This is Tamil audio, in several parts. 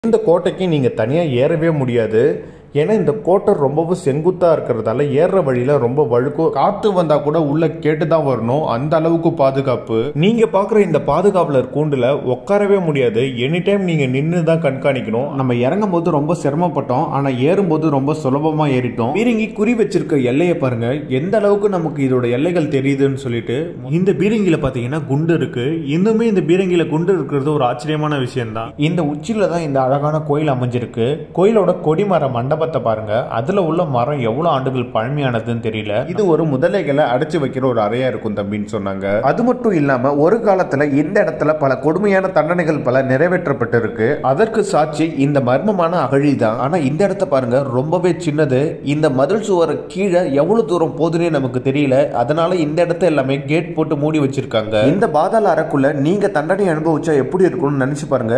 இந்த கோட்டைக்கு நீங்கள் தனியாக ஏறவே முடியாது ஏன்னா இந்த கோட்டை ரொம்பவும் செங்குத்தாக இருக்கிறதால ஏறுற வழியில் ரொம்ப வழுக்கும் காற்று வந்தால் கூட உள்ள கேட்டு தான் வரணும் அந்த அளவுக்கு பாதுகாப்பு நீங்கள் பார்க்குற இந்த பாதுகாவலர் கூண்டில் உட்காரவே முடியாது எனி டைம் நீங்கள் நின்று தான் கண்காணிக்கணும் நம்ம இறங்கும் போது ரொம்ப சிரமப்பட்டோம் ஆனால் ஏறும்போது ரொம்ப சுலபமாக ஏறிட்டோம் பீரங்கி குறி வச்சிருக்க எல்லையை பாருங்க எந்த அளவுக்கு நமக்கு இதோட எல்லைகள் தெரியுதுன்னு சொல்லிட்டு இந்த பீரங்கியில் பார்த்தீங்கன்னா குண்டு இருக்கு இன்னுமே இந்த பீரங்கியில் குண்டு இருக்கிறது ஒரு ஆச்சரியமான விஷயம் தான் இந்த உச்சியில தான் இந்த அழகான கோயில் அமைஞ்சிருக்கு கோயிலோட கொடிமர மண்டபத்தை பாருங்க அதுல உள்ள மரம் எவ்வளவு ஆண்டுகள் பழமையானதுன்னு தெரியல இது ஒரு முதலைகளை அடைச்சு வைக்கிற ஒரு அறையா இருக்கும் தம்பின்னு சொன்னாங்க அது மட்டும் இல்லாம ஒரு காலத்துல இந்த இடத்துல பல கொடுமையான தண்டனைகள் பல நிறைவேற்றப்பட்டிருக்கு அதற்கு சாட்சி இந்த மர்மமான அகழி தான் ஆனா இந்த இடத்த பாருங்க ரொம்பவே சின்னது இந்த மதில் சுவர் கீழே எவ்வளவு தூரம் போகுதுன்னே நமக்கு தெரியல அதனால இந்த இடத்த எல்லாமே கேட் போட்டு மூடி வச்சிருக்காங்க இந்த பாதாள அறைக்குள்ள நீங்க தண்டனை அனுபவிச்சா எப்படி இருக்கும்னு நினைச்சு பாருங்க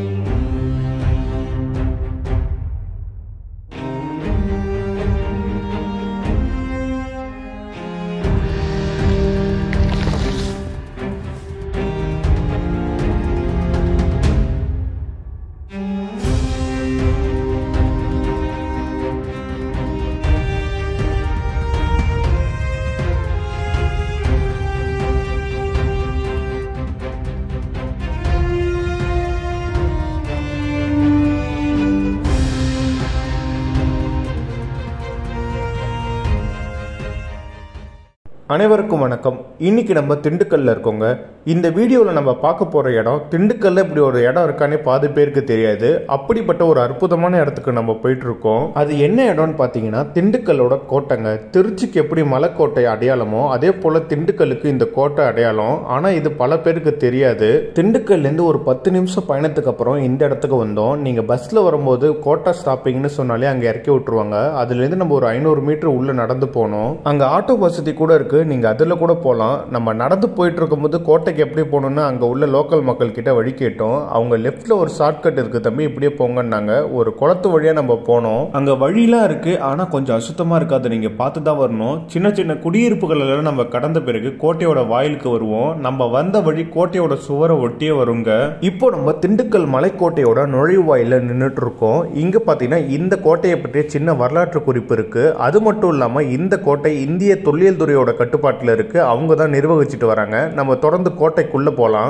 அனைவருக்கும் வணக்கம் இன்னைக்கு நம்ம திண்டுக்கல்ல இருக்கோங்க இந்த வீடியோவில் நம்ம பார்க்க போகிற இடம் திண்டுக்கல்ல இப்படி ஒரு இடம் இருக்கானே பாதி பேருக்கு தெரியாது அப்படிப்பட்ட ஒரு அற்புதமான இடத்துக்கு நம்ம போயிட்டு இருக்கோம் அது என்ன இடம்னு பார்த்தீங்கன்னா திண்டுக்கல்லோட கோட்டைங்க திருச்சிக்கு எப்படி மலைக்கோட்டை அடையாளமோ அதே போல் திண்டுக்கல்லுக்கு இந்த கோட்டை அடையாளம் ஆனால் இது பல பேருக்கு தெரியாது திண்டுக்கல்லேருந்து ஒரு பத்து நிமிஷம் பயணத்துக்கு அப்புறம் இந்த இடத்துக்கு வந்தோம் நீங்கள் பஸ்ஸில் வரும்போது கோட்டை ஸ்டாப்பிங்னு சொன்னாலே அங்கே இறக்கி விட்டுருவாங்க அதுலேருந்து நம்ம ஒரு ஐநூறு மீட்டர் உள்ளே நடந்து போனோம் அங்கே ஆட்டோ வசதி கூட இருக்கு நீங்கள் அதில் கூட போகலாம் நம்ம நடந்து போயிட்டு இருக்கும்போது கோட்டைக்கு எப்படி போகணும்னு அங்கே உள்ள லோக்கல் மக்கள் கிட்ட வழி கேட்டோம் அவங்க லெஃப்ட்ல ஒரு ஷார்ட்கட் இருக்கு தம்பி இப்படியே போங்கன்னாங்க ஒரு குளத்து வழியா நம்ம போனோம் அங்க வழியெல்லாம் இருக்கு ஆனா கொஞ்சம் அசுத்தமா இருக்காது நீங்க பார்த்து தான் வரணும் சின்ன சின்ன குடியிருப்புகள் எல்லாம் நம்ம கடந்த பிறகு கோட்டையோட வாயிலுக்கு வருவோம் நம்ம வந்த வழி கோட்டையோட சுவரை ஒட்டியே வருங்க இப்போ நம்ம திண்டுக்கல் மலைக்கோட்டையோட நுழைவாயில நின்றுட்டு இருக்கோம் இங்க பாத்தீங்கன்னா இந்த கோட்டையை பற்றிய சின்ன வரலாற்று குறிப்பு இருக்கு அது மட்டும் இல்லாம இந்த கோட்டை இந்திய தொல்லியல் துறையோட கட்டுப்பாட்டில் இருக்கு அவங்க தான் நிர்வகிச்சுட்டு வராங்க நம்ம தொடர்ந்து கோட்டைக்குள்ள போலாம்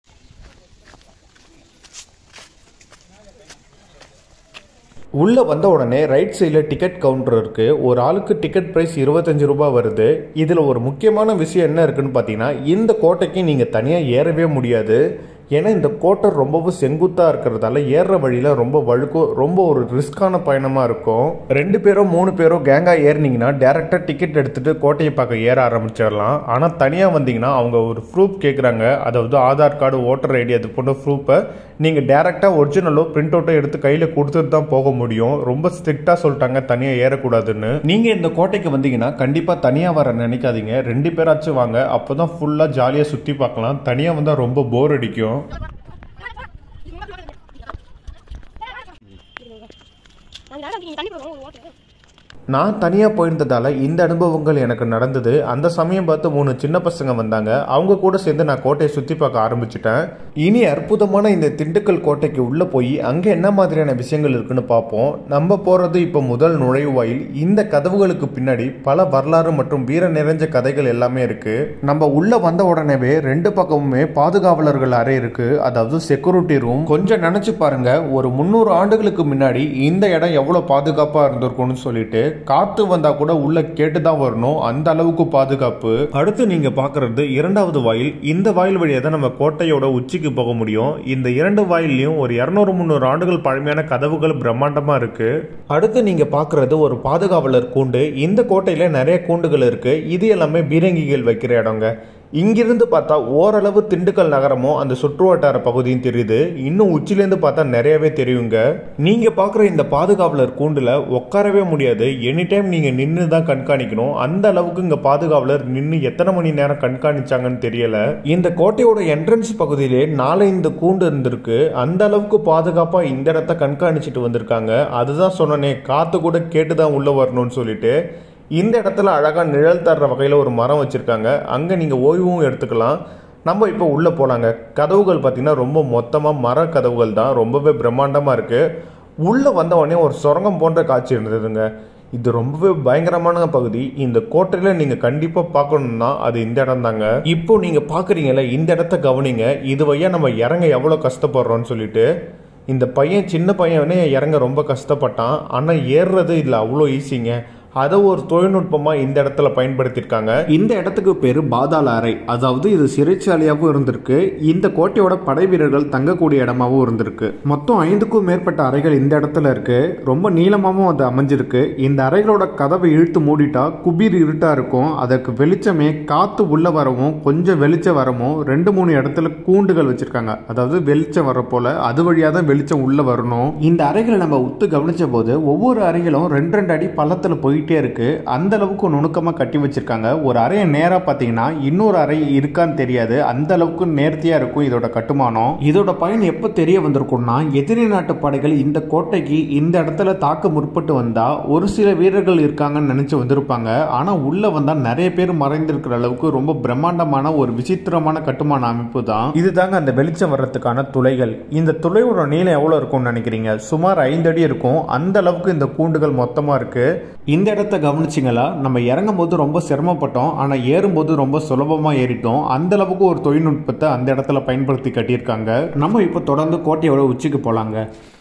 உள்ளே வந்த உடனே ரைட் சைடில் டிக்கெட் கவுண்டர் இருக்குது ஒரு ஆளுக்கு டிக்கெட் ப்ரைஸ் இருபத்தஞ்சு ரூபாய் வருது இதில் ஒரு முக்கியமான விஷயம் என்ன இருக்குன்னு பார்த்தீங்கன்னா இந்த கோட்டைக்கு நீங்கள் தனியாக ஏறவே முடியாது ஏன்னா இந்த கோட்டை ரொம்பவும் செங்குத்தாக இருக்கிறதால ஏறுற வழியில் ரொம்ப வழுக்கும் ரொம்ப ஒரு ரிஸ்கான பயணமாக இருக்கும் ரெண்டு பேரோ மூணு பேரோ கேங்காக ஏறினீங்கன்னா டேரெக்டாக டிக்கெட் எடுத்துகிட்டு கோட்டையை பார்க்க ஏற ஆரம்பிச்சிடலாம் ஆனால் தனியாக வந்தீங்கன்னா அவங்க ஒரு ப்ரூஃப் கேட்குறாங்க அதாவது ஆதார் கார்டு ஓட்டர் ஐடி அது போன்ற ப்ரூஃபை நீங்கள் டேரெக்டாக ஒரிஜினலோ பிரிண்ட் அவுட்டோ எடுத்து கையில் கொடுத்துட்டு தான் போக முடியும் ரொம்ப ஸ்ட்ரிக்டாக சொல்லிட்டாங்க தனியாக ஏறக்கூடாதுன்னு நீங்கள் இந்த கோட்டைக்கு வந்தீங்கன்னா கண்டிப்பாக தனியாக வர நினைக்காதீங்க ரெண்டு பேராச்சும் வாங்க அப்போ தான் ஃபுல்லாக ஜாலியாக சுற்றி பார்க்கலாம் தனியாக வந்தால் ரொம்ப போர் அடிக்கும் தண்ணி போடுவோம் ஓட்டு நான் தனியாக போயிருந்ததால இந்த அனுபவங்கள் எனக்கு நடந்தது அந்த சமயம் பார்த்து மூணு சின்ன பசங்க வந்தாங்க அவங்க கூட சேர்ந்து நான் கோட்டையை சுற்றி பார்க்க ஆரம்பிச்சிட்டேன் இனி அற்புதமான இந்த திண்டுக்கல் கோட்டைக்கு உள்ளே போய் அங்கே என்ன மாதிரியான விஷயங்கள் இருக்குன்னு பார்ப்போம் நம்ம போகிறது இப்போ முதல் நுழைவாயில் இந்த கதவுகளுக்கு பின்னாடி பல வரலாறு மற்றும் வீர நிறைஞ்ச கதைகள் எல்லாமே இருக்கு நம்ம உள்ளே வந்த உடனேவே ரெண்டு பக்கமுமே பாதுகாவலர்கள் அறை இருக்கு அதாவது செக்யூரிட்டி ரூம் கொஞ்சம் நினைச்சு பாருங்க ஒரு முந்நூறு ஆண்டுகளுக்கு முன்னாடி இந்த இடம் எவ்வளவு பாதுகாப்பா இருந்திருக்கும்னு சொல்லிட்டு காத்து வந்தா கூட உள்ள கேட்டு தான் வரணும் அந்த அளவுக்கு பாதுகாப்பு அடுத்து நீங்க பாக்குறது இரண்டாவது வாயில் இந்த வாயில் வழியா தான் நம்ம கோட்டையோட உச்சிக்கு போக முடியும் இந்த இரண்டு வாயிலையும் ஒரு இருநூறு முந்நூறு ஆண்டுகள் பழமையான கதவுகள் பிரம்மாண்டமா இருக்கு அடுத்து நீங்க பாக்குறது ஒரு பாதுகாவலர் கூண்டு இந்த கோட்டையில நிறைய கூண்டுகள் இருக்கு இது எல்லாமே பீரங்கிகள் வைக்கிற இடங்க இங்கிருந்து பார்த்தா ஓரளவு திண்டுக்கல் நகரமும் அந்த சுற்றுவட்டார பகுதியும் தெரியுது இன்னும் உச்சிலேருந்து பார்த்தா நிறையவே தெரியுங்க நீங்க பார்க்குற இந்த பாதுகாவலர் கூண்டுல உட்காரவே முடியாது எனி டைம் நீங்க நின்று தான் கண்காணிக்கணும் அந்த அளவுக்கு இங்க பாதுகாவலர் நின்று எத்தனை மணி நேரம் கண்காணிச்சாங்கன்னு தெரியல இந்த கோட்டையோட என்ட்ரன்ஸ் பகுதியிலே நாலஞ்சு கூண்டு இருந்திருக்கு அந்த அளவுக்கு பாதுகாப்பா இந்த இடத்த கண்காணிச்சிட்டு வந்திருக்காங்க அதுதான் சொன்னனே காத்து கூட கேட்டு தான் உள்ள வரணும்னு சொல்லிட்டு இந்த இடத்துல அழகாக நிழல் தர்ற வகையில் ஒரு மரம் வச்சுருக்காங்க அங்கே நீங்கள் ஓய்வும் எடுத்துக்கலாம் நம்ம இப்போ உள்ளே போகலாங்க கதவுகள் பார்த்தீங்கன்னா ரொம்ப மொத்தமாக மர கதவுகள் தான் ரொம்பவே பிரம்மாண்டமாக இருக்குது உள்ளே வந்த உடனே ஒரு சுரங்கம் போன்ற காட்சி இருந்ததுங்க இது ரொம்பவே பயங்கரமான பகுதி இந்த கோட்டையில் நீங்கள் கண்டிப்பாக பார்க்கணும்னா அது இந்த இடம் தாங்க இப்போ நீங்கள் பார்க்குறீங்கல்ல இந்த இடத்த கவனிங்க இது வழியா நம்ம இறங்க எவ்வளோ கஷ்டப்படுறோம்னு சொல்லிட்டு இந்த பையன் சின்ன பையனே இறங்க ரொம்ப கஷ்டப்பட்டான் ஆனால் ஏறுறது இதில் அவ்வளோ ஈஸிங்க அதை ஒரு தொழில்நுட்பமாக இந்த இடத்துல பயன்படுத்தியிருக்காங்க இந்த இடத்துக்கு பேர் பாதாள அறை அதாவது இது சிறைச்சாலையாகவும் இருந்திருக்கு இந்த கோட்டையோட படை வீரர்கள் தங்கக்கூடிய இடமாவும் இருந்திருக்கு மொத்தம் ஐந்துக்கும் மேற்பட்ட அறைகள் இந்த இடத்துல இருக்கு ரொம்ப நீளமாகவும் அது அமைஞ்சிருக்கு இந்த அறைகளோட கதவை இழுத்து மூடிட்டா குபீர் இருட்டா இருக்கும் அதற்கு வெளிச்சமே காத்து உள்ள வரவும் கொஞ்சம் வெளிச்சம் வரவும் ரெண்டு மூணு இடத்துல கூண்டுகள் வச்சிருக்காங்க அதாவது வெளிச்சம் வர போல அது வழியா தான் வெளிச்சம் உள்ள வரணும் இந்த அறைகளை நம்ம உத்து கவனிச்ச போது ஒவ்வொரு அறைகளும் ரெண்டு ரெண்டு அடி பள்ளத்துல போயிட்டே இருக்கு அந்த அளவுக்கு நுணுக்கமா கட்டி வச்சிருக்காங்க ஒரு அறையை நேரா பார்த்தீங்கன்னா இன்னொரு அறை இருக்கான்னு தெரியாது அந்த அளவுக்கு நேர்த்தியா இருக்கும் இதோட கட்டுமானம் இதோட பயன் எப்போ தெரிய வந்திருக்கும்னா எதிரி நாட்டு படைகள் இந்த கோட்டைக்கு இந்த இடத்துல தாக்க முற்பட்டு வந்தா ஒரு சில வீரர்கள் இருக்காங்கன்னு நினைச்சு வந்திருப்பாங்க ஆனா உள்ள வந்தா நிறைய பேர் மறைந்திருக்கிற அளவுக்கு ரொம்ப பிரம்மாண்டமான ஒரு விசித்திரமான கட்டுமான அமைப்பு தான் இதுதாங்க அந்த வெளிச்சம் வர்றதுக்கான துளைகள் இந்த துளையோட நீளம் எவ்வளோ இருக்கும்னு நினைக்கிறீங்க சுமார் ஐந்து அடி இருக்கும் அந்த அளவுக்கு இந்த கூண்டுகள் மொத்தமாக இருக்கு இந்த இடத்த கவனிச்சிங்களா நம்ம இறங்கும் போது ரொம்ப சிரமப்பட்டோம் ஆனால் ஏறும்போது ரொம்ப சுலபமாக ஏறிட்டோம் அந்த அளவுக்கு ஒரு தொழில்நுட்பத்தை அந்த இடத்துல பயன்படுத்தி கட்டியிருக்காங்க நம்ம இப்போ தொடர்ந்து கோட்டையோட உச்சிக்கு போகலாங்க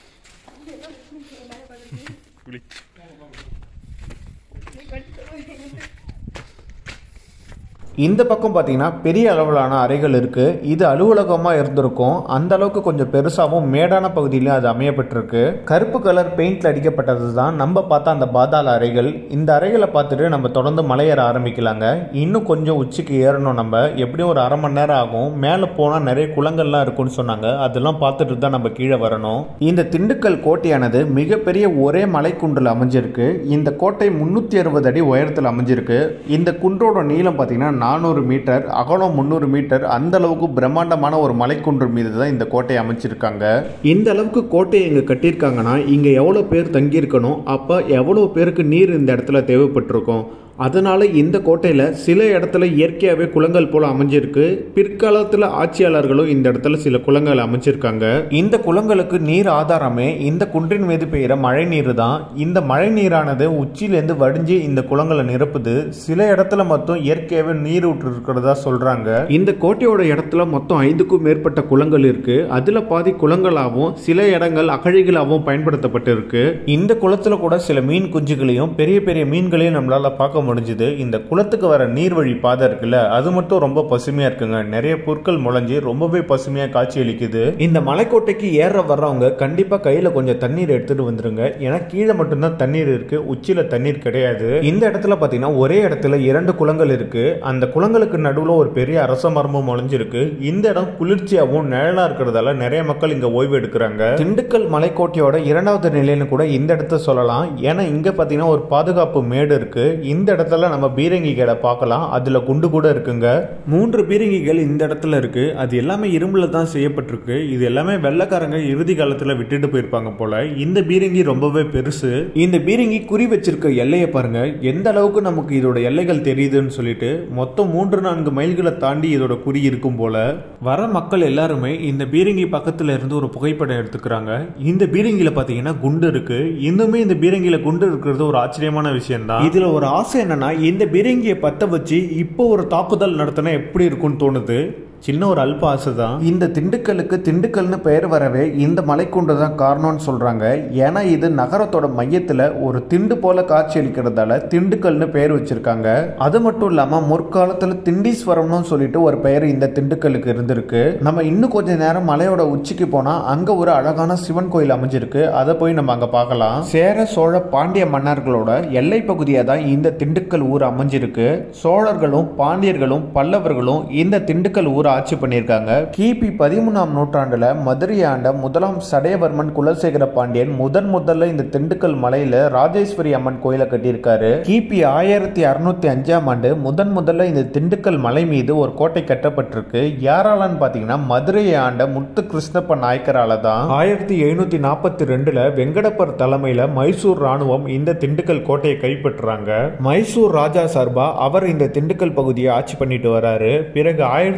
இந்த பக்கம் பார்த்தீங்கன்னா பெரிய அளவிலான அறைகள் இருக்கு இது அலுவலகமாக இருந்திருக்கும் அந்த அளவுக்கு கொஞ்சம் பெருசாகவும் மேடான பகுதியிலும் அது அமையப்பட்டிருக்கு கருப்பு கலர் பெயிண்ட்ல அடிக்கப்பட்டது தான் நம்ம பார்த்த அந்த பாதாள அறைகள் இந்த அறைகளை பார்த்துட்டு நம்ம தொடர்ந்து மலையேற ஆரம்பிக்கலாங்க இன்னும் கொஞ்சம் உச்சிக்கு ஏறணும் நம்ம எப்படியும் ஒரு அரை மணி நேரம் ஆகும் மேலே போனால் நிறைய குளங்கள்லாம் இருக்குன்னு சொன்னாங்க அதெல்லாம் பார்த்துட்டு தான் நம்ம கீழே வரணும் இந்த திண்டுக்கல் கோட்டையானது மிகப்பெரிய ஒரே மலைக்குன்றில் அமைஞ்சிருக்கு இந்த கோட்டை முந்நூற்றி அறுபது அடி உயரத்தில் அமைஞ்சிருக்கு இந்த குன்றோட நீளம் பார்த்தீங்கன்னா நானூறு மீட்டர் அகலம் முந்நூறு மீட்டர் அந்த அளவுக்கு பிரம்மாண்டமான ஒரு மலைக்குன்று மீது தான் இந்த கோட்டையை அமைச்சிருக்காங்க இந்த அளவுக்கு கோட்டையை இங்கே கட்டியிருக்காங்கன்னா இங்கே எவ்வளோ பேர் தங்கியிருக்கணும் அப்போ எவ்வளோ பேருக்கு நீர் இந்த இடத்துல தேவைப்பட்டிருக்கும் அதனால இந்த கோட்டையில் சில இடத்துல இயற்கையாகவே குளங்கள் போல அமைஞ்சிருக்கு பிற்காலத்தில் ஆட்சியாளர்களும் இந்த இடத்துல சில குளங்கள் அமைச்சிருக்காங்க இந்த குளங்களுக்கு நீர் ஆதாரமே இந்த குன்றின் மீது பெய்கிற மழை நீர் தான் இந்த மழை நீரானது உச்சியிலேருந்து வடிஞ்சு இந்த குளங்களை நிரப்புது சில இடத்துல மட்டும் இயற்கையாகவே நீர் விட்டு இருக்கிறதா சொல்றாங்க இந்த கோட்டையோட இடத்துல மொத்தம் ஐந்துக்கும் மேற்பட்ட குளங்கள் இருக்கு அதுல பாதி குளங்களாகவும் சில இடங்கள் அகழிகளாகவும் பயன்படுத்தப்பட்டிருக்கு இந்த குளத்துல கூட சில மீன் குஞ்சுகளையும் பெரிய பெரிய மீன்களையும் நம்மளால பார்க்க முடிஞ்சுது இந்த குளத்துக்கு வர நீர்வழி பாதை இருக்குல்ல அது மட்டும் ரொம்ப பசுமையா இருக்குங்க நிறைய புற்கள் முளைஞ்சு ரொம்பவே பசுமையா காட்சி அளிக்குது இந்த மலைக்கோட்டைக்கு ஏற வர்றவங்க கண்டிப்பா கையில கொஞ்சம் தண்ணீர் எடுத்துட்டு வந்துருங்க ஏன்னா கீழே மட்டும்தான் தண்ணீர் இருக்கு உச்சியில தண்ணீர் கிடையாது இந்த இடத்துல பாத்தீங்கன்னா ஒரே இடத்துல இரண்டு குளங்கள் இருக்கு அந்த குளங்களுக்கு நடுவுல ஒரு பெரிய அரச மரமும் முளைஞ்சிருக்கு இந்த இடம் குளிர்ச்சியாகவும் நிழலா இருக்கிறதால நிறைய மக்கள் இங்க ஓய்வு எடுக்கிறாங்க திண்டுக்கல் மலைக்கோட்டையோட இரண்டாவது நிலைன்னு கூட இந்த இடத்த சொல்லலாம் ஏன்னா இங்க பாத்தீங்கன்னா ஒரு பாதுகாப்பு மேடு இருக்கு இந்த இடத்துல நம்ம பீரங்கிகளை பார்க்கலாம் அதுல குண்டு கூட இருக்குங்க மூன்று பீரங்கிகள் இந்த இடத்துல இருக்கு அது எல்லாமே இரும்புல தான் செய்யப்பட்டிருக்கு இது எல்லாமே வெள்ளக்காரங்க இறுதி காலத்துல விட்டுட்டு போயிருப்பாங்க போல இந்த பீரங்கி ரொம்பவே பெருசு இந்த பீரங்கி குறி வச்சிருக்க எல்லையை பாருங்க எந்த அளவுக்கு நமக்கு இதோட எல்லைகள் தெரியுதுன்னு சொல்லிட்டு மொத்தம் மூன்று நான்கு மைல்களை தாண்டி இதோட குறி இருக்கும் போல வர மக்கள் எல்லாருமே இந்த பீரங்கி பக்கத்துல இருந்து ஒரு புகைப்படம் எடுத்துக்கிறாங்க இந்த பீரங்கில பாத்தீங்கன்னா குண்டு இருக்கு இன்னுமே இந்த பீரங்கில குண்டு இருக்கிறது ஒரு ஆச்சரியமான விஷயம் தான் இதுல ஒரு ஆசை என்னன்னா இந்த பீரங்கியை பத்த வச்சு இப்போ ஒரு தாக்குதல் நடத்தினா எப்படி இருக்கும்னு தோணுது சின்ன ஒரு அல்ப ஆசை தான் இந்த திண்டுக்கலுக்கு திண்டுக்கல்னு பெயர் வரவே இந்த மலைக்குண்டு தான் காரணம்னு சொல்றாங்க ஏன்னா இது நகரத்தோட மையத்துல ஒரு திண்டு போல காட்சி அளிக்கிறதால திண்டுக்கல்னு பெயர் வச்சிருக்காங்க அது மட்டும் இல்லாம முற்காலத்துல திண்டீஸ்வரம்னு சொல்லிட்டு ஒரு பெயர் இந்த திண்டுக்கலுக்கு இருந்திருக்கு நம்ம இன்னும் கொஞ்ச நேரம் மலையோட உச்சிக்கு போனா அங்க ஒரு அழகான சிவன் கோயில் அமைஞ்சிருக்கு அதை போய் நம்ம அங்க பார்க்கலாம் சேர சோழ பாண்டிய மன்னர்களோட எல்லை பகுதியா தான் இந்த திண்டுக்கல் ஊர் அமைஞ்சிருக்கு சோழர்களும் பாண்டியர்களும் பல்லவர்களும் இந்த திண்டுக்கல் ஊரை ஆட்சி பண்ணியிருக்காங்க கிபி பதிமூணாம் நூற்றாண்டுல மதுரை ஆண்ட முதலாம் சடையவர்மன் குலசேகர பாண்டியன் முதன் முதல்ல இந்த திண்டுக்கல் மலையில ராஜேஸ்வரி அம்மன் கோயிலை கட்டியிருக்காரு கிபி ஆயிரத்தி அறுநூத்தி அஞ்சாம் ஆண்டு முதன் முதல்ல இந்த திண்டுக்கல் மலை மீது ஒரு கோட்டை கட்டப்பட்டிருக்கு யாராலன்னு பாத்தீங்கன்னா மதுரையை ஆண்ட முத்து கிருஷ்ணப்ப நாயக்கரால தான் ஆயிரத்தி எழுநூத்தி நாற்பத்தி ரெண்டுல வெங்கடப்பர் தலைமையில மைசூர் ராணுவம் இந்த திண்டுக்கல் கோட்டையை கைப்பற்றுறாங்க மைசூர் ராஜா சார்பா அவர் இந்த திண்டுக்கல் பகுதியை ஆட்சி பண்ணிட்டு வராரு பிறகு ஆயிரத்தி எழுநூத்தி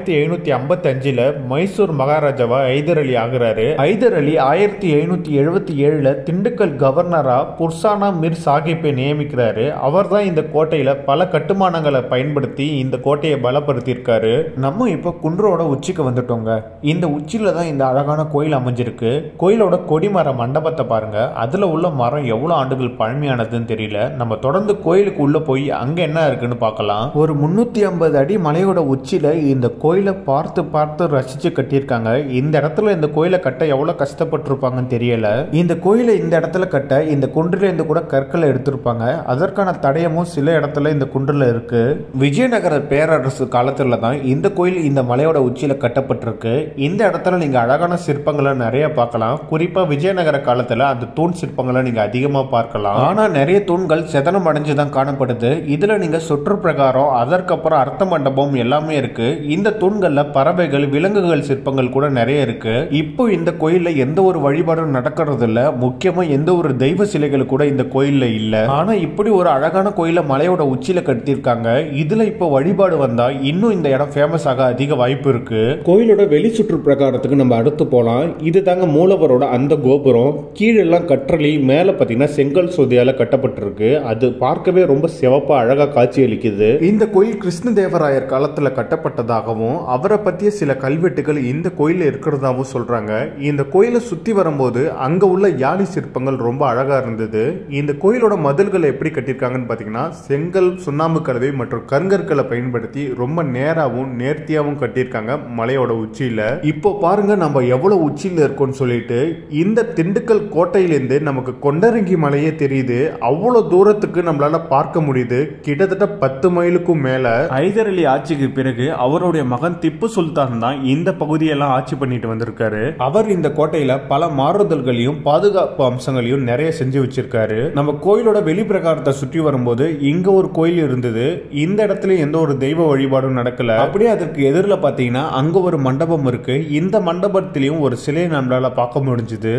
ஐநூத்தி ஐம்பத்தி அஞ்சுல மைசூர் மகாராஜாவா ஐதர் அலி ஆகுறாரு ஐதர் அலி ஆயிரத்தி எழுநூத்தி எழுபத்தி ஏழுல திண்டுக்கல் கவர்னரா புர்சானா மிர் சாஹிப்பை நியமிக்கிறாரு அவர் தான் இந்த கோட்டையில பல கட்டுமானங்களை பயன்படுத்தி இந்த கோட்டையை பலப்படுத்தியிருக்காரு நம்ம இப்போ குன்றோட உச்சிக்கு வந்துட்டோங்க இந்த உச்சியில தான் இந்த அழகான கோயில் அமைஞ்சிருக்கு கோயிலோட கொடிமர மண்டபத்தை பாருங்க அதுல உள்ள மரம் எவ்வளவு ஆண்டுகள் பழமையானதுன்னு தெரியல நம்ம தொடர்ந்து கோயிலுக்கு உள்ள போய் அங்க என்ன இருக்குன்னு பார்க்கலாம் ஒரு முன்னூத்தி ஐம்பது அடி மலையோட உச்சியில இந்த கோயிலை பார்த்து பார்த்து ரசிச்சு கட்டியிருக்காங்க இந்த இடத்துல இந்த கோயிலை கட்ட எவ்வளவு கஷ்டப்பட்டிருப்பாங்கன்னு தெரியல இந்த கோயிலை இந்த இடத்துல கட்ட இந்த குன்றில இருந்து கூட கற்களை எடுத்திருப்பாங்க அதற்கான தடயமும் சில இடத்துல இந்த குன்றில் இருக்கு விஜயநகர பேரரசு காலத்துல தான் இந்த கோயில் இந்த மலையோட உச்சியில கட்டப்பட்டிருக்கு இந்த இடத்துல நீங்க அழகான சிற்பங்களை நிறைய பார்க்கலாம் குறிப்பா விஜயநகர காலத்துல அந்த தூண் சிற்பங்களை நீங்க அதிகமா பார்க்கலாம் ஆனா நிறைய தூண்கள் செதனம் அடைஞ்சுதான் காணப்படுது இதுல நீங்க சுற்று பிரகாரம் அதற்கப்புறம் அர்த்த மண்டபம் எல்லாமே இருக்கு இந்த தூண்கள்ல பறவைகள் விலங்குகள் சிற்பங்கள் கூட நிறைய இருக்கு இப்போ இந்த கோயில்ல எந்த ஒரு வழிபாடும் நடக்கிறது இல்ல முக்கியமா எந்த ஒரு தெய்வ சிலைகள் கூட இந்த கோயில்ல இல்ல ஆனா இப்படி ஒரு அழகான கோயில மலையோட உச்சியில கட்டியிருக்காங்க இதுல இப்போ வழிபாடு வந்தா இன்னும் இந்த இடம் ஃபேமஸ் ஆக அதிக வாய்ப்பு இருக்கு கோயிலோட வெளி சுற்று பிரகாரத்துக்கு நம்ம அடுத்து போலாம் இது தாங்க மூலவரோட அந்த கோபுரம் கீழெல்லாம் கற்றளி மேல பாத்தீங்கன்னா செங்கல் சோதியால கட்டப்பட்டிருக்கு அது பார்க்கவே ரொம்ப சிவப்பா அழகா காட்சி அளிக்குது இந்த கோயில் கிருஷ்ணதேவராயர் காலத்துல கட்டப்பட்டதாகவும் அவரை பத்திய சில கல்வெட்டுகள் இந்த கோயில்ல இருக்கிறதாவும் சொல்றாங்க இந்த கோயிலை சுத்தி வரும்போது அங்க உள்ள யாழி சிற்பங்கள் ரொம்ப அழகா இருந்தது இந்த கோயிலோட மதில்களை எப்படி கட்டியிருக்காங்கன்னு பாத்தீங்கன்னா செங்கல் சுண்ணாம்பு கலவை மற்றும் கருங்கற்களை பயன்படுத்தி ரொம்ப நேராவும் நேர்த்தியாவும் கட்டியிருக்காங்க மலையோட உச்சியில இப்போ பாருங்க நம்ம எவ்வளவு உச்சியில இருக்கோம்னு சொல்லிட்டு இந்த திண்டுக்கல் கோட்டையிலேருந்து நமக்கு கொண்டரங்கி மலையே தெரியுது அவ்வளவு தூரத்துக்கு நம்மளால பார்க்க முடியுது கிட்டத்தட்ட பத்து மைலுக்கும் மேல ஐதர் அலி ஆட்சிக்கு பிறகு அவருடைய மகன் திப்பு சுல்தான் தான் இந்த பகுதியெல்லாம் ஆட்சி பண்ணிட்டு வந்திருக்காரு அவர் இந்த கோட்டையில பல மாறுதல்களையும் பாதுகாப்பு அம்சங்களையும் நிறைய செஞ்சு வச்சிருக்காரு நம்ம கோயிலோட வெளிப்பிரகாரத்தை சுற்றி வரும்போது இங்க ஒரு கோயில் இருந்தது இந்த இடத்துல எந்த ஒரு தெய்வ வழிபாடும் நடக்கல அப்படியே அதற்கு எதிரில் பாத்தீங்கன்னா அங்க ஒரு மண்டபம் இருக்கு இந்த மண்டபத்திலையும் ஒரு சிலையை நம்மளால பார்க்க முடிஞ்சுது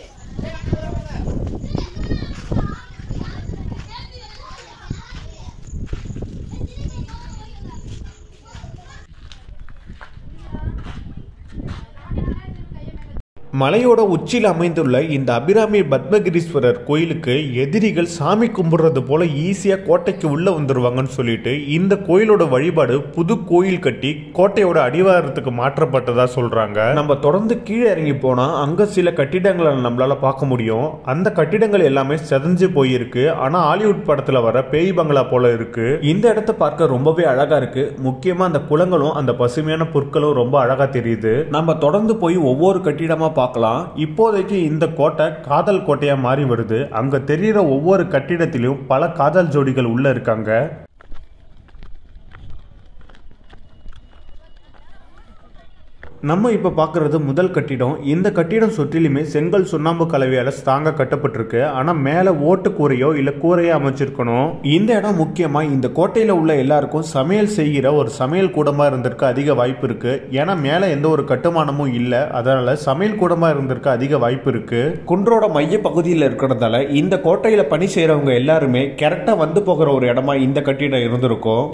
மலையோட உச்சியில் அமைந்துள்ள இந்த அபிராமி பத்மகிரீஸ்வரர் கோயிலுக்கு எதிரிகள் சாமி கும்பிடுறது போல ஈஸியா கோட்டைக்கு உள்ள வந்துருவாங்கன்னு சொல்லிட்டு இந்த கோயிலோட வழிபாடு புது கோயில் கட்டி கோட்டையோட அடிவாரத்துக்கு மாற்றப்பட்டதா சொல்றாங்க நம்ம தொடர்ந்து கீழே இறங்கி போனா அங்க சில கட்டிடங்களை நம்மளால பார்க்க முடியும் அந்த கட்டிடங்கள் எல்லாமே செதஞ்சு போயிருக்கு ஆனா ஹாலிவுட் படத்துல வர பேய் பங்களா போல இருக்கு இந்த இடத்த பார்க்க ரொம்பவே அழகா இருக்கு முக்கியமா அந்த குளங்களும் அந்த பசுமையான புற்களும் ரொம்ப அழகா தெரியுது நம்ம தொடர்ந்து போய் ஒவ்வொரு கட்டிடமா பார்க்கலாம் இப்போதைக்கு இந்த கோட்டை காதல் கோட்டையா மாறி வருது அங்க தெரியிற ஒவ்வொரு கட்டிடத்திலும் பல காதல் ஜோடிகள் உள்ள இருக்காங்க நம்ம இப்போ பார்க்குறது முதல் கட்டிடம் இந்த கட்டிடம் சுற்றிலுமே செங்கல் சுண்ணாம்பு கலவையால் ஸ்ட்ராங்காக கட்டப்பட்டிருக்கு ஆனால் மேலே ஓட்டு கூரையோ இல்லை கூரையோ அமைச்சிருக்கணும் இந்த இடம் முக்கியமாக இந்த கோட்டையில் உள்ள எல்லாருக்கும் சமையல் செய்கிற ஒரு சமையல் கூடமாக இருந்திருக்க அதிக வாய்ப்பு இருக்கு ஏன்னா மேலே எந்த ஒரு கட்டுமானமும் இல்லை அதனால சமையல் கூடமாக இருந்திருக்க அதிக வாய்ப்பு இருக்கு குன்றோட மைய பகுதியில் இருக்கிறதால இந்த கோட்டையில் பணி செய்கிறவங்க எல்லாருமே கரெக்டாக வந்து போகிற ஒரு இடமா இந்த கட்டிடம் இருந்திருக்கும்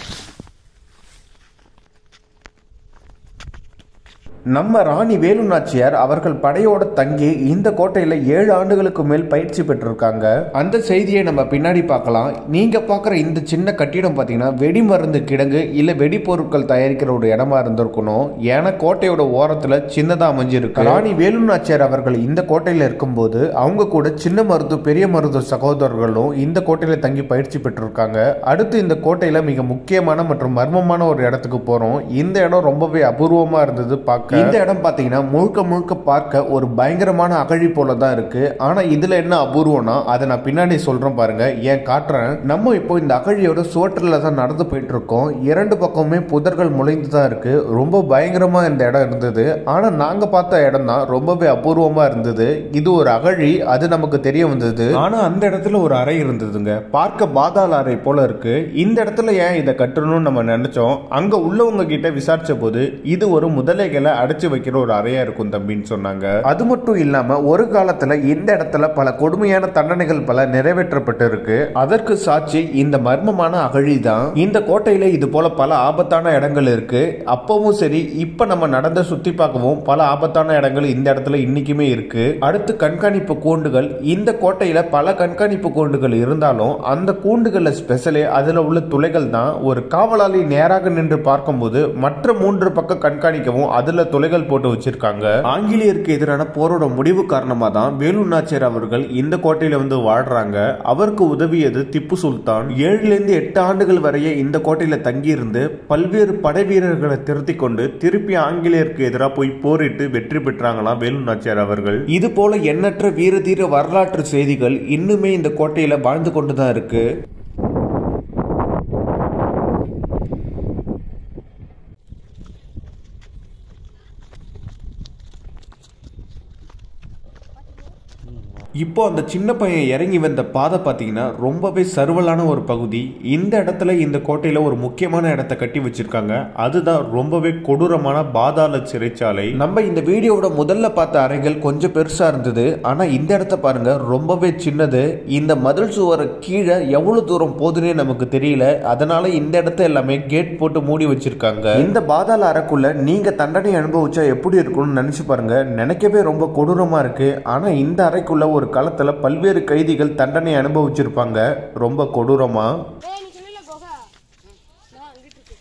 நம்ம ராணி வேலு நாச்சியார் அவர்கள் படையோட தங்கி இந்த கோட்டையில ஏழு ஆண்டுகளுக்கு மேல் பயிற்சி பெற்றிருக்காங்க அந்த செய்தியை நம்ம பின்னாடி பார்க்கலாம் நீங்க பார்க்குற இந்த சின்ன கட்டிடம் பார்த்தீங்கன்னா வெடிமருந்து கிடங்கு இல்ல வெடிப்பொருட்கள் தயாரிக்கிற ஒரு இடமா இருந்திருக்கணும் ஏன்னா கோட்டையோட ஓரத்துல சின்னதா அமைஞ்சிருக்கு ராணி வேலு நாச்சியார் அவர்கள் இந்த கோட்டையில இருக்கும்போது அவங்க கூட சின்ன மருது பெரிய மருது சகோதரர்களும் இந்த கோட்டையில தங்கி பயிற்சி பெற்றிருக்காங்க அடுத்து இந்த கோட்டையில மிக முக்கியமான மற்றும் மர்மமான ஒரு இடத்துக்கு போறோம் இந்த இடம் ரொம்பவே அபூர்வமா இருந்தது பார்க்க இந்த இடம் பாத்தீங்கன்னா முழுக்க முழுக்க பார்க்க ஒரு பயங்கரமான அகழி போல தான் இருக்கு ஆனா இதுல என்ன அபூர்வம்னா அதை நான் பின்னாடி சொல்றேன் பாருங்க ஏன் காட்டுறேன் நம்ம இப்போ இந்த அகழியோட சுவற்றில் தான் நடந்து போயிட்டு இருக்கோம் இரண்டு பக்கமுமே புதர்கள் முளைந்து தான் இருக்கு ரொம்ப பயங்கரமா இந்த இடம் இருந்தது ஆனா நாங்க பார்த்த இடம் தான் ரொம்பவே அபூர்வமா இருந்தது இது ஒரு அகழி அது நமக்கு தெரிய வந்தது ஆனா அந்த இடத்துல ஒரு அறை இருந்ததுங்க பார்க்க பாதாள அறை போல இருக்கு இந்த இடத்துல ஏன் இதை கட்டணும்னு நம்ம நினைச்சோம் அங்க உள்ளவங்க கிட்ட விசாரிச்ச போது இது ஒரு முதலைகளை அடைச்சு வைக்கிற ஒரு அறையா இருக்கும் தம்பின்னு சொன்னாங்க அது மட்டும் இல்லாம ஒரு காலத்துல இந்த இடத்துல பல கொடுமையான தண்டனைகள் பல நிறைவேற்றப்பட்டு இருக்கு அதற்கு சாட்சி இந்த மர்மமான அகழி தான் இந்த கோட்டையில இது போல பல ஆபத்தான இடங்கள் இருக்கு அப்பவும் சரி இப்ப நம்ம நடந்த சுத்தி பார்க்கவும் பல ஆபத்தான இடங்கள் இந்த இடத்துல இன்னைக்குமே இருக்கு அடுத்து கண்காணிப்பு கூண்டுகள் இந்த கோட்டையில பல கண்காணிப்பு கூண்டுகள் இருந்தாலும் அந்த கூண்டுகள்ல ஸ்பெஷலே அதுல உள்ள துளைகள் தான் ஒரு காவலாளி நேராக நின்று பார்க்கும்போது மற்ற மூன்று பக்கம் கண்காணிக்கவும் அதுல துளைகள் போட்டு வச்சிருக்காங்க ஆங்கிலேயருக்கு எதிரான போரோட முடிவு காரணமா தான் வேலு நாச்சியார் அவர்கள் இந்த கோட்டையில வந்து வாழ்றாங்க அவருக்கு உதவியது திப்பு சுல்தான் ஏழுல இருந்து எட்டு ஆண்டுகள் வரைய இந்த கோட்டையில தங்கியிருந்து பல்வேறு படை வீரர்களை திருத்தி கொண்டு திருப்பி ஆங்கிலேயருக்கு எதிராக போய் போரிட்டு வெற்றி பெற்றாங்களாம் வேலு நாச்சியார் அவர்கள் இது போல எண்ணற்ற வீரதீர வரலாற்று செய்திகள் இன்னுமே இந்த கோட்டையில வாழ்ந்து கொண்டு தான் இருக்கு இப்போ அந்த சின்ன பையன் இறங்கி வந்த பாதை பார்த்தீங்கன்னா ரொம்பவே சர்வலான ஒரு பகுதி இந்த இடத்துல இந்த கோட்டையில ஒரு முக்கியமான இடத்த கட்டி வச்சிருக்காங்க அதுதான் ரொம்பவே கொடூரமான பாதாள சிறைச்சாலை நம்ம இந்த வீடியோவோட முதல்ல பார்த்த அறைகள் கொஞ்சம் பெருசா இருந்தது ஆனா இந்த இடத்த பாருங்க ரொம்பவே சின்னது இந்த மதில் சுவர கீழே எவ்வளவு தூரம் போகுதுன்னே நமக்கு தெரியல அதனால இந்த இடத்த எல்லாமே கேட் போட்டு மூடி வச்சிருக்காங்க இந்த பாதாள அறைக்குள்ள நீங்க தண்டனை அனுபவிச்சா எப்படி இருக்கும்னு நினைச்சு பாருங்க நினைக்கவே ரொம்ப கொடூரமா இருக்கு ஆனா இந்த அறைக்குள்ள ஒரு காலத்துல பல்வேறு கைதிகள் தண்டனை அனுபவிச்சிருப்பாங்க ரொம்ப கொடூரமா ஏய் நீ சொல்லல போக நான் அங்கிட்டு இருக்கு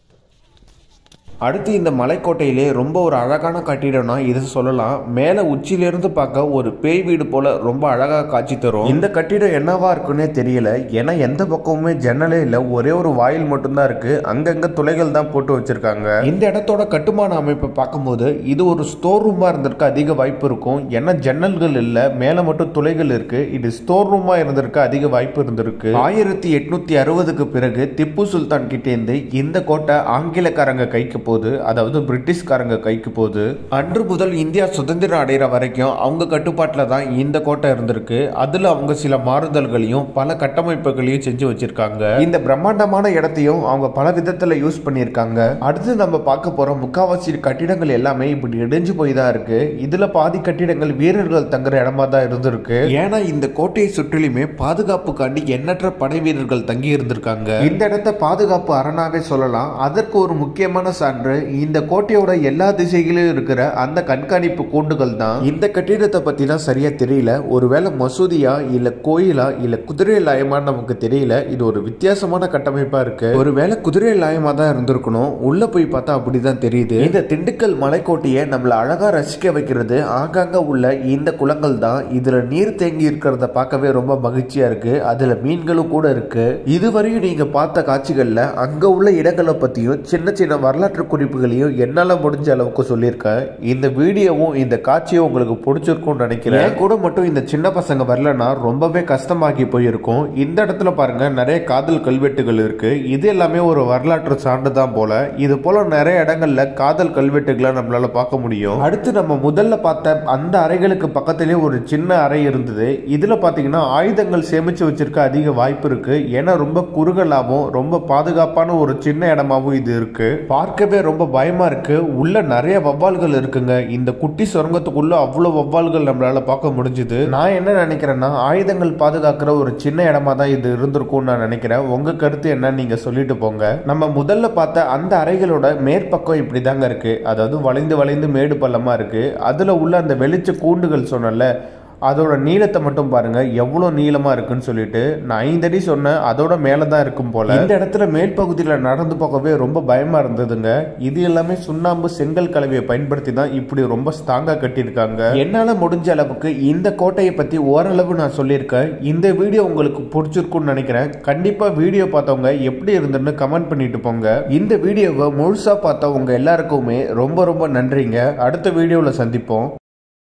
அடுத்து இந்த மலைக்கோட்டையிலே ரொம்ப ஒரு அழகான கட்டிடம்னா இதை சொல்லலாம் மேலே உச்சியிலிருந்து பார்க்க ஒரு பேய் வீடு போல ரொம்ப அழகா காட்சி தரும் இந்த கட்டிடம் என்னவா இருக்குன்னே தெரியல ஏன்னா எந்த பக்கமுமே ஜன்னலே இல்லை ஒரே ஒரு வாயில் மட்டும்தான் இருக்கு அங்கங்க துளைகள் தான் போட்டு வச்சிருக்காங்க இந்த இடத்தோட கட்டுமான அமைப்பை பார்க்கும்போது இது ஒரு ஸ்டோர் ரூமா இருந்திருக்க அதிக வாய்ப்பு இருக்கும் ஏன்னா ஜன்னல்கள் இல்லை மேலே மட்டும் துளைகள் இருக்கு இது ஸ்டோர் ரூமா இருந்திருக்க அதிக வாய்ப்பு இருந்திருக்கு ஆயிரத்தி எட்நூத்தி அறுபதுக்கு பிறகு திப்பு சுல்தான் கிட்டேந்து இந்த கோட்டை ஆங்கிலக்காரங்க கைக்கு போகுது அதாவது பிரிட்டிஷ்காரங்க கைக்கு போகுது அன்று முதல் இந்தியா சுதந்திரம் அடைகிற வரைக்கும் அவங்க கட்டுப்பாட்டில் தான் இந்த கோட்டை இருந்திருக்கு அதுல அவங்க சில மாறுதல்களையும் பல கட்டமைப்புகளையும் செஞ்சு வச்சிருக்காங்க இந்த பிரம்மாண்டமான இடத்தையும் அவங்க பல விதத்துல யூஸ் பண்ணியிருக்காங்க அடுத்து நம்ம பார்க்க போற முக்காவாசி கட்டிடங்கள் எல்லாமே இப்படி இடிஞ்சு போய் தான் இருக்கு இதுல பாதி கட்டிடங்கள் வீரர்கள் தங்குற இடமா தான் இருந்திருக்கு ஏன்னா இந்த கோட்டையை சுற்றிலுமே பாதுகாப்புக்காண்டி எண்ணற்ற படை வீரர்கள் தங்கி இருந்திருக்காங்க இந்த இடத்த பாதுகாப்பு அரணாவே சொல்லலாம் அதற்கு ஒரு முக்கியமான சான்று இந்த கோட்டையோட எல்லா திசைகளிலும் இருக்கிற அந்த கண்காணிப்பு கூண்டுகள் தான் இந்த கட்டிடத்தை பத்திலாம் சரியா தெரியல ஒருவேளை மசூதியா இல்ல கோயிலா இல்ல குதிரை லாயமா நமக்கு தெரியல இது ஒரு வித்தியாசமான கட்டமைப்பா இருக்கு ஒருவேளை குதிரை லாயமா தான் இருந்திருக்கணும் உள்ள போய் பார்த்தா அப்படிதான் தெரியுது இந்த திண்டுக்கல் மலைக்கோட்டையை நம்மள அழகா ரசிக்க வைக்கிறது ஆங்காங்க உள்ள இந்த குளங்கள் தான் இதுல நீர் தேங்கி இருக்கிறத பார்க்கவே ரொம்ப மகிழ்ச்சியா இருக்கு அதுல மீன்களும் கூட இருக்கு இதுவரையும் நீங்க பார்த்த காட்சிகள்ல அங்க உள்ள இடங்களை பத்தியும் சின்ன சின்ன வரலாற்று குறிப்புகளையும் என்னால முடிஞ்ச அளவுக்கு சொல்லியிருக்கேன் இந்த வீடியோவும் இந்த காட்சியும் உங்களுக்கு பிடிச்சிருக்கும்னு நினைக்கிறேன் என் கூட மட்டும் இந்த சின்ன பசங்க வரலன்னா ரொம்பவே கஷ்டமாகி போயிருக்கும் இந்த இடத்துல பாருங்க நிறைய காதல் கல்வெட்டுகள் இருக்கு இது எல்லாமே ஒரு வரலாற்று சான்று தான் போல இது போல நிறைய இடங்கள்ல காதல் கல்வெட்டுகளை நம்மளால பார்க்க முடியும் அடுத்து நம்ம முதல்ல பார்த்த அந்த அறைகளுக்கு பக்கத்திலே ஒரு சின்ன அறை இருந்தது இதுல பாத்தீங்கன்னா ஆயுதங்கள் சேமிச்சு வச்சிருக்க அதிக வாய்ப்பு இருக்கு ஏன்னா ரொம்ப குறுகலாவும் ரொம்ப பாதுகாப்பான ஒரு சின்ன இடமாவும் இது இருக்கு பார்க்கவே ரொம்ப பயமா இருக்கு உள்ள நிறைய வவ்வால்கள் இருக்குங்க இந்த குட்டி சுரங்கத்துக்குள்ள அவ்வளவு வவ்வால்கள் நம்மளால பார்க்க முடிஞ்சுது நான் என்ன நினைக்கிறேன்னா ஆயுதங்கள் பாதுகாக்கிற ஒரு சின்ன இடமா தான் இது இருந்திருக்கும்னு நான் நினைக்கிறேன் உங்க கருத்து என்ன நீங்க சொல்லிட்டு போங்க நம்ம முதல்ல பார்த்த அந்த அறைகளோட மேற்பக்கம் இப்படிதாங்க இருக்கு அதாவது வளைந்து வளைந்து மேடு பள்ளமா இருக்கு அதுல உள்ள அந்த வெளிச்ச கூண்டுகள் சொன்னல அதோட நீளத்தை மட்டும் பாருங்க எவ்வளோ நீளமா இருக்குன்னு சொல்லிட்டு நான் ஐந்தடி சொன்னேன் அதோட மேலே தான் இருக்கும் போல இந்த இடத்துல மேல் பகுதியில் நடந்து போகவே ரொம்ப பயமா இருந்ததுங்க இது எல்லாமே சுண்ணாம்பு செங்கல் கலவையை பயன்படுத்தி தான் இப்படி ரொம்ப ஸ்ட்ராங்கா கட்டியிருக்காங்க என்னால முடிஞ்ச அளவுக்கு இந்த கோட்டையை பத்தி ஓரளவு நான் சொல்லியிருக்கேன் இந்த வீடியோ உங்களுக்கு பிடிச்சிருக்கும்னு நினைக்கிறேன் கண்டிப்பா வீடியோ பார்த்தவங்க எப்படி இருந்துன்னு கமெண்ட் பண்ணிட்டு போங்க இந்த வீடியோவை முழுசா பார்த்தவங்க எல்லாருக்குமே ரொம்ப ரொம்ப நன்றிங்க அடுத்த வீடியோவில் சந்திப்போம்